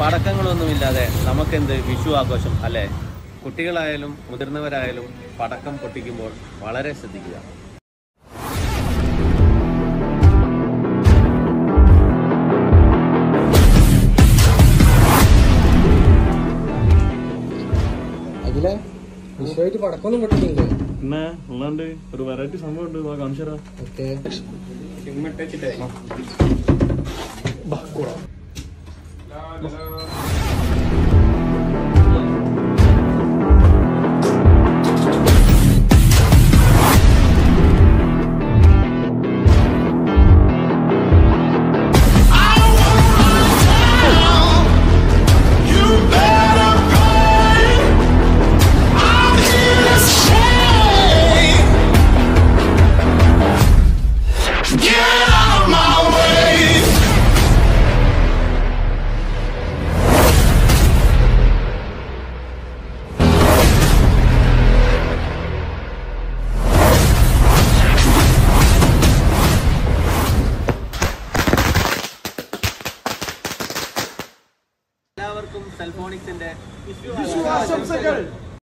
പടക്കങ്ങളൊന്നുമില്ലാതെ നമുക്കെന്ത് വിഷു ആഘോഷം അല്ലേ കുട്ടികളായാലും മുതിർന്നവരായാലും പടക്കം പൊട്ടിക്കുമ്പോൾ വളരെ ശ്രദ്ധിക്കുക അഖിലെ വിഷയമായിട്ട് പടക്കൊന്നും പൊട്ടിക്കില്ലേ പിന്നെ ഉള്ളാണ്ട് ഒരു വെറൈറ്റി സംഭവം ഉണ്ട് വാ കാണിച്ചു തരാം ഓക്കെ എല്ലാവർക്കും സെൽഫോണിക്സിന്റെ വിഷു ആശംസകൾ